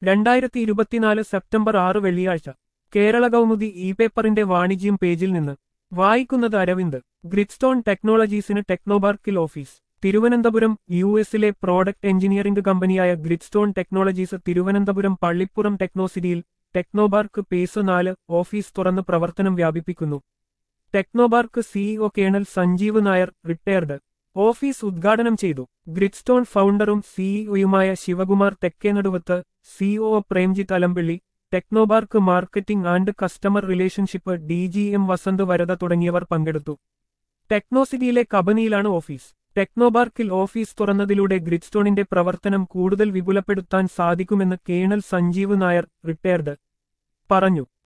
രണ്ടായിരത്തി ഇരുപത്തിനാല് സെപ്റ്റംബർ ആറ് വെള്ളിയാഴ്ച കേരള കൗമുദി ഇ പേപ്പറിന്റെ വാണിജ്യം പേജിൽ നിന്ന് വായിക്കുന്നത് അരവിന്ദ് ഗ്രിഡ്സ്റ്റോൺ ടെക്നോളജീസിന് ടെക്നോപാർക്കിൽ ഓഫീസ് തിരുവനന്തപുരം യു എസിലെ പ്രോഡക്റ്റ് എഞ്ചിനീയറിംഗ് കമ്പനിയായ ഗ്രിഡ്സ്റ്റോൺ ടെക്നോളജീസ് തിരുവനന്തപുരം പള്ളിപ്പുറം ടെക്നോസിറ്റിയിൽ ടെക്നോപാർക്ക് പേസ് നാല് ഓഫീസ് തുറന്ന് പ്രവർത്തനം വ്യാപിപ്പിക്കുന്നു Technopark CEO colonel Sanjeev Nair retired office ഉദ്ഘാടനം ചെയ്തു ഗ്രിഡ്സ്റ്റോൺ ഫൗണ്ടറും സിഇഒയുമായ Sivakumar Thekkenaduvath CO Premjith Alampally Technopark marketing and customer relationship D G M Vasanth Varada തുടങ്ങിയവർ പങ്കെടുത്തു ടെക്നോസിറ്റിയിലെ കബനിയിലാണ് ഓഫീസ് ടെക്നോപാർക്കിൽ ഓഫീസ് തുറന്നതിലൂടെ ഗ്രിഡ്സ്റ്റോണിന്റെ പ്രവർത്തനം കൂടുതൽ വിപുലപ്പെടുത്താൻ സാധിക്കുമെന്ന് കേണൽ സഞ്ജീവ് നായർ റിട്ടയർഡ് പറഞ്ഞു